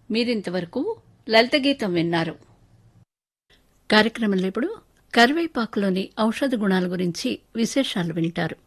మీరింతవరకు లలిత గీతం విన్నారు కార్యక్రమంలో ఇప్పుడు కరివేపాకులోని ఔషధ గుణాల గురించి విశేషాలు వింటారు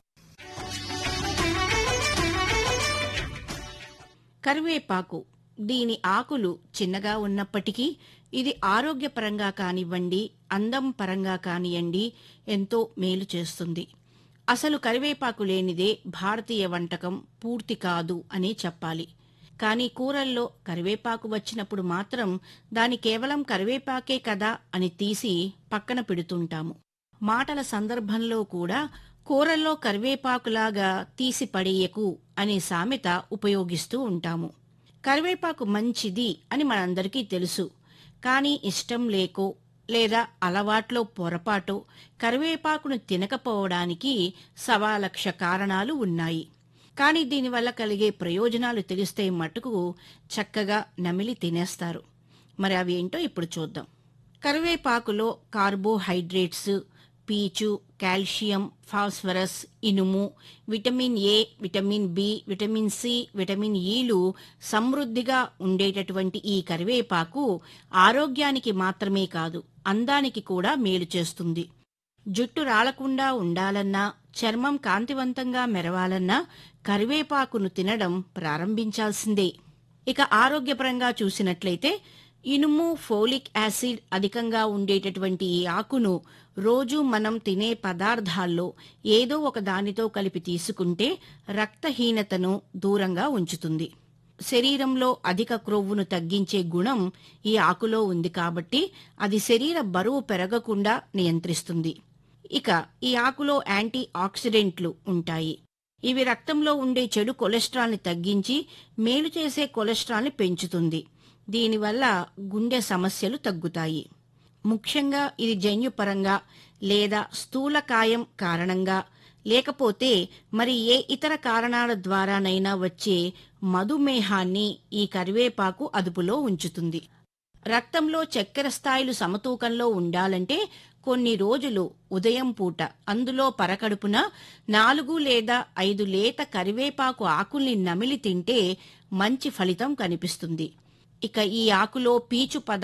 కరివేపాకు దీని ఆకులు చిన్నగా ఉన్నప్పటికీ ఇది ఆరోగ్యపరంగా కానివ్వండి అందం పరంగా కానివ్వండి ఎంతో మేలు చేస్తుంది అసలు కరివేపాకు లేనిదే భారతీయ వంటకం పూర్తి కాదు అని చెప్పాలి కానీ కూరల్లో కరివేపాకు వచ్చినప్పుడు మాత్రం దాని కేవలం కరివేపాకే కదా అని తీసి పక్కన పెడుతుంటాము మాటల సందర్భంలో కూడా కూరల్లో కరివేపాకులాగా తీసి పడేయకు అనే సామెత ఉపయోగిస్తూ ఉంటాము కరివేపాకు మంచిది అని మనందరికీ తెలుసు కానీ ఇష్టం లేకో లేదా అలవాట్లో పొరపాటో కరివేపాకును తినకపోవడానికి సవాలక్ష కారణాలు ఉన్నాయి కానీ దీనివల్ల కలిగే ప్రయోజనాలు తెలిస్తే మటుకు చక్కగా నమిలి తినేస్తారు మరి అవి ఏంటో ఇప్పుడు చూద్దాం కరివేపాకులో కార్బోహైడ్రేట్స్ పీచు కాల్షియం ఫాస్ఫరస్ ఇనుము vitamin A vitamin B vitamin C vitamin ఈలు సమృద్ధిగా ఉండేటటువంటి ఈ కరివేపాకు ఆరోగ్యానికి మాత్రమే కాదు అందానికి కూడా మేలు చేస్తుంది జుట్టు రాలకుండా ఉండాలన్నా చర్మం కాంతివంతంగా మెరవాలన్నా కరివేపాకును తినడం ప్రారంభించాల్సిందే ఇక ఆరోగ్యపరంగా చూసినట్లయితే ఇనుము ఫోలిక్ యాసిడ్ అధికంగా ఉండేటటువంటి ఈ ఆకును రోజు మనం తినే పదార్థాల్లో ఏదో ఒక దానితో కలిపి తీసుకుంటే రక్తహీనతను దూరంగా ఉంచుతుంది శరీరంలో అధిక క్రొవ్వును తగ్గించే గుణం ఈ ఆకులో ఉంది కాబట్టి అది శరీర బరువు పెరగకుండా నియంత్రిస్తుంది ఇక ఈ ఆకులో యాంటీ ఆక్సిడెంట్లు ఉంటాయి ఇవి రక్తంలో ఉండే చెడు కొలెస్ట్రాల్ని తగ్గించి మేలు చేసే కొలెస్ట్రాల్ని పెంచుతుంది దీనివల్ల గుండె సమస్యలు తగ్గుతాయి ముఖ్యంగా ఇది జన్యుపరంగా లేదా స్థూలకాయం కారణంగా లేకపోతే మరి ఏ ఇతర కారణాల ద్వారానైనా వచ్చే మధుమేహాన్ని ఈ కరివేపాకు అదుపులో ఉంచుతుంది రక్తంలో చక్కెర స్థాయిలు సమతూకంలో ఉండాలంటే కొన్ని రోజులు ఉదయం పూట అందులో పరకడుపున నాలుగు లేదా ఐదు లేత కరివేపాకు ఆకుల్ని నమిలి తింటే మంచి ఫలితం కనిపిస్తుంది ఇక ఈ ఆకులో పీచు పదార్థం